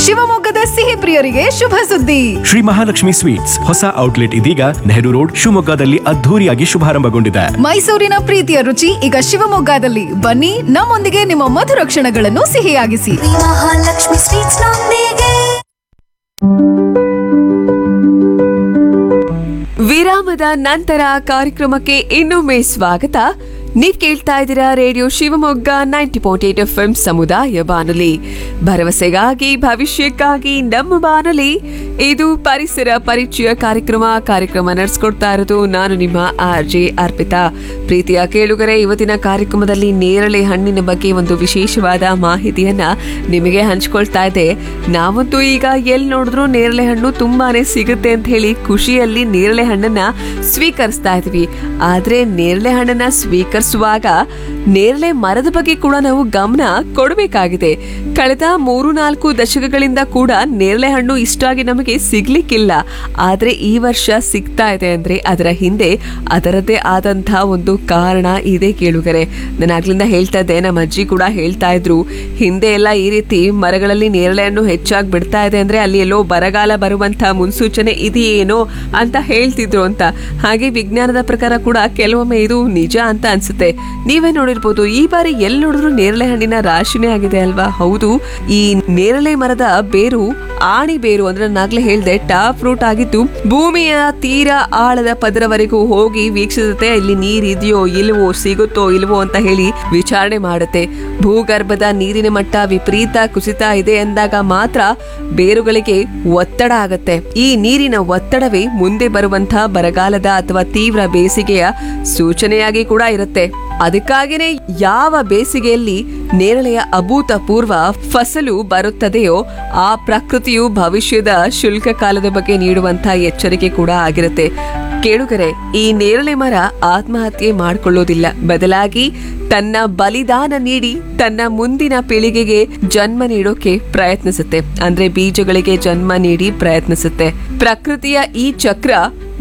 ಶಿವಮೊಗ್ಗದ ಸಿಹಿ ಪ್ರಿಯರಿಗೆ ಶುಭ ಸುದ್ದಿ ಶ್ರೀ ಮಹಾಲಕ್ಷ್ಮಿ ಸ್ವೀಟ್ಸ್ ಹೊಸ ಔಟ್ಲೆಟ್ ಇದೀಗ ನೆಹರು ರೋಡ್ ಶಿವಮೊಗ್ಗದಲ್ಲಿ ಅದ್ಧೂರಿಯಾಗಿ ಶುಭಾರಂಭಗೊಂಡಿದೆ ಮೈಸೂರಿನ ಪ್ರೀತಿಯ ರುಚಿ ಈಗ ಶಿವಮೊಗ್ಗದಲ್ಲಿ ಬನ್ನಿ ನಮ್ಮೊಂದಿಗೆ ನಿಮ್ಮ ಮಧುರ ಕ್ಷಣಗಳನ್ನು ಸಿಹಿಯಾಗಿಸಿ ಮಹಾಲಕ್ಷ್ಮಿ ಸ್ವೀಟ್ಸ್ ನೊಂದಿಗೆ ವಿರಾಮದ ನಂತರ ಕಾರ್ಯಕ್ರಮಕ್ಕೆ ಇನ್ನೊಮ್ಮೆ ಸ್ವಾಗತ ನೀವ್ ಕೇಳ್ತಾ ಇದ್ದೀರಾ radio Shivamogga ninety point eight F M ಸಮುದಾಯ ಬಾನುಲಿ ಭರವಸೆಗಾಗಿ ಭವಿಷ್ಯಕ್ಕಾಗಿ ನಮ್ಮ ಬಾನುಲಿ ಇದು ಪರಿಸರ ಪರಿಚಯ ಕಾರ್ಯಕ್ರಮ ಕಾರ್ಯಕ್ರಮ ನಡೆಸ್ಕೊಡ್ತಾ ಇರೋದು ನಾನು ನಿಮ್ಮ ಆರ್ ಜೆ ಅರ್ಪಿತಾ ಪ್ರೀತಿಯ ಕೇಳುಗರೆ ಇವತ್ತಿನ ಕಾರ್ಯಕ್ರಮದಲ್ಲಿ ನೇರಳೆ ಹಣ್ಣಿನ ಬಗ್ಗೆ ಒಂದು ವಿಶೇಷವಾದ ಮಾಹಿತಿಯನ್ನ ನಿಮಗೆ ಹಂಚ್ಕೊಳ್ತಾ ಇದೆ ನಾವಂತೂ ಈಗ ಎಲ್ಲಿ ನೋಡಿದ್ರು ನೇರಳೆ ಹಣ್ಣು ತುಂಬಾನೇ ಸಿಗುತ್ತೆ ಅಂತ ಹೇಳಿ ಖುಷಿಯಲ್ಲಿ ನೇರಳೆ ಹಣ್ಣನ್ನ ಸ್ವೀಕರಿಸ್ತಾ ಇದ್ವಿ ಆದ್ರೆ ನೇರಳೆ ಹಣ್ಣನ್ನ ಸ್ವೀಕರಿಸುವಾಗ ನೇರಳೆ ಮರದ ಬಗ್ಗೆ ಕೂಡ ನಾವು ಗಮನ ಕೊಡಬೇಕಾಗಿದೆ ಕಳೆದ ಮೂರು ನಾಲ್ಕು ದಶಕಗಳಿಂದ ಕೂಡ ನೇರಳೆ ಹಣ್ಣು ಇಷ್ಟಾಗಿ ನಮಗೆ ಸಿಗ್ಲಿಕ್ಕಿಲ್ಲ ಆದ್ರೆ ಈ ವರ್ಷ ಸಿಗ್ತಾ ಇದೆ ಅಂದ್ರೆ ಅದರ ಹಿಂದೆ ಅದರದ್ದೇ ಆದಂತಹ ಒಂದು ಕಾರಣ ಇದೆ ಕೇಳುಗರೆ ನಾನು ಆಗ್ಲಿಂದ ಹೇಳ್ತಾ ಇದ್ದೆ ನಮ್ಮ ಅಜ್ಜಿ ಕೂಡ ಹೇಳ್ತಾ ಇದ್ರು ಹಿಂದೆ ಎಲ್ಲ ಈ ರೀತಿ ಮರಗಳಲ್ಲಿ ನೇರಳೆ ಹಣ್ಣು ಹೆಚ್ಚಾಗಿ ಬಿಡ್ತಾ ಇದೆ ಅಂದ್ರೆ ಅಲ್ಲಿ ಎಲ್ಲೋ ಬರಗಾಲ ಬರುವಂತ ಮುನ್ಸೂಚನೆ ಇದೆಯೇನೋ ಅಂತ ಹೇಳ್ತಿದ್ರು ಅಂತ ಹಾಗೆ ವಿಜ್ಞಾನದ ಪ್ರಕಾರ ಕೂಡ ಕೆಲವೊಮ್ಮೆ ಇದು ನಿಜ ಅಂತ ಅನ್ಸುತ್ತೆ ನೀವೇ ನೋಡಿರ್ಬೋದು ಈ ಬಾರಿ ಎಲ್ಲಿ ನೋಡಿದ್ರು ನೇರಳೆ ಹಣ್ಣಿನ ರಾಶಿನೇ ಆಗಿದೆ ಅಲ್ವಾ ಹೌದು ಈ ನೇರಳೆ ಮರದ ಬೇರು ಆಣಿ ಬೇರು ಅಂದ್ರೆ ನಾಗ್ಲೇ ಹೇಳ್ದೆ ಟಾಪ್ ರೂಟ್ ಆಗಿದ್ದು ಭೂಮಿಯ ತೀರ ಆಳದ ಪದರವರೆಗೂ ಹೋಗಿ ವೀಕ್ಷಿಸುತ್ತೆ ಇಲ್ಲಿ ನೀರ್ ಇದೆಯೋ ಇಲ್ವೋ ಸಿಗುತ್ತೋ ಇಲ್ವೋ ಅಂತ ಹೇಳಿ ವಿಚಾರಣೆ ಮಾಡುತ್ತೆ ಭೂಗರ್ಭದ ನೀರಿನ ಮಟ್ಟ ವಿಪರೀತ ಕುಸಿತ ಇದೆ ಎಂದಾಗ ಮಾತ್ರ ಬೇರುಗಳಿಗೆ ಒತ್ತಡ ಆಗತ್ತೆ ಈ ನೀರಿನ ಒತ್ತಡವೇ ಮುಂದೆ ಬರುವಂತಹ ಬರಗಾಲದ ಅಥವಾ ತೀವ್ರ ಬೇಸಿಗೆಯ ಸೂಚನೆಯಾಗಿ ಕೂಡ ಇರುತ್ತೆ ಅದಕ್ಕಾಗಿನೇ ಯಾವ ಬೇಸಿಗೆಯಲ್ಲಿ ನೇರಳೆಯ ಅಭೂತಪೂರ್ವ ಫಸಲು ಬರುತ್ತದೆಯೋ ಆ ಪ್ರಕೃತಿಯು ಭವಿಷ್ಯದ ಶುಲ್ಕ ಕಾಲದ ಬಗ್ಗೆ ನೀಡುವಂತಹ ಎಚ್ಚರಿಕೆ ಕೂಡ ಆಗಿರುತ್ತೆ ಕೇಳುಗರೆ ಈ ನೇರಳೆ ಮರ ಆತ್ಮಹತ್ಯೆ ಮಾಡಿಕೊಳ್ಳೋದಿಲ್ಲ ಬದಲಾಗಿ ತನ್ನ ಬಲಿದಾನ ನೀಡಿ ತನ್ನ ಮುಂದಿನ ಪೀಳಿಗೆಗೆ ಜನ್ಮ ನೀಡೋಕೆ ಪ್ರಯತ್ನಿಸುತ್ತೆ ಅಂದ್ರೆ ಬೀಜಗಳಿಗೆ ಜನ್ಮ ನೀಡಿ ಪ್ರಯತ್ನಿಸುತ್ತೆ ಪ್ರಕೃತಿಯ ಈ ಚಕ್ರ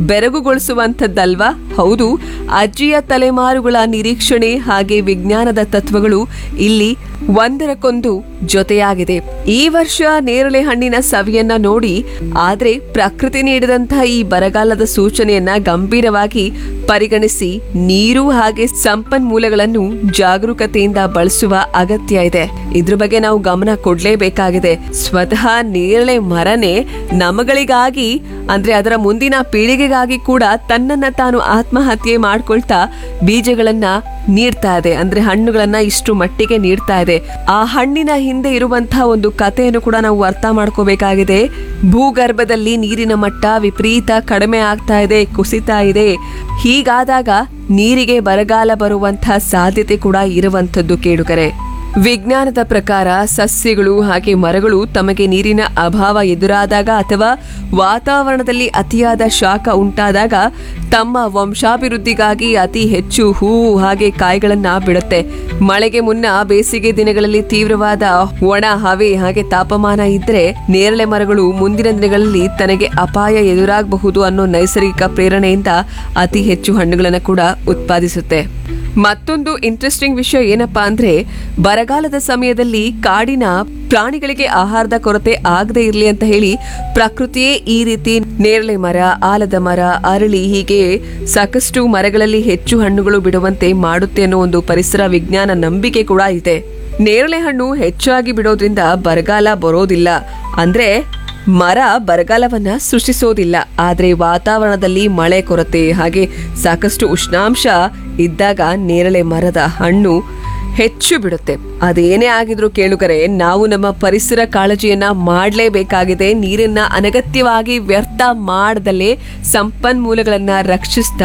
ಬೆರಗುಗೊಳಿಸುವಂಥದ್ದಲ್ವಾ ಹೌದು ಅಜ್ಜಿಯ ತಲೆಮಾರುಗಳ ನಿರೀಕ್ಷಣೆ ಹಾಗೆ ವಿಜ್ಞಾನದ ತತ್ವಗಳು ಇಲ್ಲಿ ಒಂದರಕ್ಕೊಂದು ಜೊತೆಯಾಗಿದೆ ಈ ವರ್ಷ ನೇರಳೆ ಹಣ್ಣಿನ ಸವಿಯನ್ನ ನೋಡಿ ಆದ್ರೆ ಪ್ರಕೃತಿ ನೀಡಿದಂತಹ ಈ ಬರಗಾಲದ ಸೂಚನೆಯನ್ನ ಗಂಭೀರವಾಗಿ ಪರಿಗಣಿಸಿ ನೀರು ಹಾಗೆ ಸಂಪನ್ಮೂಲಗಳನ್ನು ಜಾಗರೂಕತೆಯಿಂದ ಬಳಸುವ ಅಗತ್ಯ ಇದೆ ಇದ್ರ ಬಗ್ಗೆ ನಾವು ಗಮನ ಕೊಡ್ಲೇಬೇಕಾಗಿದೆ ಸ್ವತಃ ನೇರಳೆ ಮರನೇ ನಮಗಳಿಗಾಗಿ ಅಂದ್ರೆ ಅದರ ಮುಂದಿನ ಪೀಳಿಗೆಗಾಗಿ ಕೂಡ ತನ್ನನ್ನ ತಾನು ಆತ್ಮಹತ್ಯೆ ಮಾಡ್ಕೊಳ್ತಾ ಬೀಜಗಳನ್ನ ನೀಡ್ತಾ ಇದೆ ಅಂದ್ರೆ ಹಣ್ಣುಗಳನ್ನ ಇಷ್ಟು ಮಟ್ಟಿಗೆ ನೀಡ್ತಾ ಇದೆ ಆ ಹಣ್ಣಿನ ಹಿಂದೆ ಇರುವಂತಹ ಒಂದು ಕಥೆಯನ್ನು ಕೂಡ ನಾವು ಅರ್ಥ ಮಾಡ್ಕೋಬೇಕಾಗಿದೆ ಭೂಗರ್ಭದಲ್ಲಿ ನೀರಿನ ಮಟ್ಟ ವಿಪರೀತ ಕಡಿಮೆ ಆಗ್ತಾ ಇದೆ ಕುಸಿತಾ ಇದೆ ಹೀಗಾದಾಗ ನೀರಿಗೆ ಬರಗಾಲ ಬರುವಂತಹ ಸಾಧ್ಯತೆ ಕೂಡ ಇರುವಂತದ್ದು ಕೇಳುಗರೆ ವಿಜ್ಞಾನದ ಪ್ರಕಾರ ಸಸ್ಯಗಳು ಹಾಗೆ ಮರಗಳು ತಮಗೆ ನೀರಿನ ಅಭಾವ ಎದುರಾದಾಗ ಅಥವಾ ವಾತಾವರಣದಲ್ಲಿ ಅತಿಯಾದ ಶಾಖ ಉಂಟಾದಾಗ ತಮ್ಮ ವಂಶಾಭಿವೃದ್ಧಿಗಾಗಿ ಅತಿ ಹೆಚ್ಚು ಹೂವು ಹಾಗೆ ಕಾಯಿಗಳನ್ನ ಬಿಡುತ್ತೆ ಮಳೆಗೆ ಮುನ್ನ ಬೇಸಿಗೆ ದಿನಗಳಲ್ಲಿ ತೀವ್ರವಾದ ಒಣ ಹವೆ ಹಾಗೆ ತಾಪಮಾನ ಇದ್ರೆ ನೇರಳೆ ಮರಗಳು ಮುಂದಿನ ದಿನಗಳಲ್ಲಿ ತನಗೆ ಅಪಾಯ ಎದುರಾಗಬಹುದು ಅನ್ನೋ ನೈಸರ್ಗಿಕ ಪ್ರೇರಣೆಯಿಂದ ಅತಿ ಹೆಚ್ಚು ಹಣ್ಣುಗಳನ್ನು ಕೂಡ ಉತ್ಪಾದಿಸುತ್ತೆ ಮತ್ತೊಂದು ಇಂಟ್ರೆಸ್ಟಿಂಗ್ ವಿಷಯ ಏನಪ್ಪಾ ಅಂದ್ರೆ ಬರಗಾಲದ ಸಮಯದಲ್ಲಿ ಕಾಡಿನ ಪ್ರಾಣಿಗಳಿಗೆ ಆಹಾರದ ಕೊರತೆ ಆಗದೆ ಇರಲಿ ಅಂತ ಹೇಳಿ ಪ್ರಕೃತಿಯೇ ಈ ರೀತಿ ನೇರಳೆ ಮರ ಆಲದ ಮರ ಅರಳಿ ಹೀಗೆ ಸಾಕಷ್ಟು ಮರಗಳಲ್ಲಿ ಹೆಚ್ಚು ಹಣ್ಣುಗಳು ಬಿಡುವಂತೆ ಮಾಡುತ್ತೆ ಅನ್ನೋ ಒಂದು ಪರಿಸರ ವಿಜ್ಞಾನ ನಂಬಿಕೆ ಕೂಡ ಇದೆ ನೇರಳೆ ಹಣ್ಣು ಹೆಚ್ಚಾಗಿ ಬಿಡೋದ್ರಿಂದ ಬರಗಾಲ ಬರೋದಿಲ್ಲ ಅಂದ್ರೆ ಮರ ಬರಗಾಲವನ್ನ ಸೃಷ್ಟಿಸೋದಿಲ್ಲ ಆದ್ರೆ ವಾತಾವರಣದಲ್ಲಿ ಮಳೆ ಕೊರತೆ ಹಾಗೆ ಸಾಕಷ್ಟು ಉಷ್ಣಾಂಶ ಇದ್ದಾಗ ನೇರಳೆ ಮರದ ಹಣ್ಣು ಹೆಚ್ಚು ಬಿಡುತ್ತೆ ಅದೇನೇ ಆಗಿದ್ರು ಕೇಳುಗರೆ ನಾವು ನಮ್ಮ ಪರಿಸರ ಕಾಳಜಿಯನ್ನ ಮಾಡಲೇಬೇಕಾಗಿದೆ ನೀರನ್ನ ಅನಗತ್ಯವಾಗಿ ವ್ಯರ್ಥ ಮಾಡದಲ್ಲೇ ಸಂಪನ್ಮೂಲಗಳನ್ನ ರಕ್ಷಿಸ್ತಾ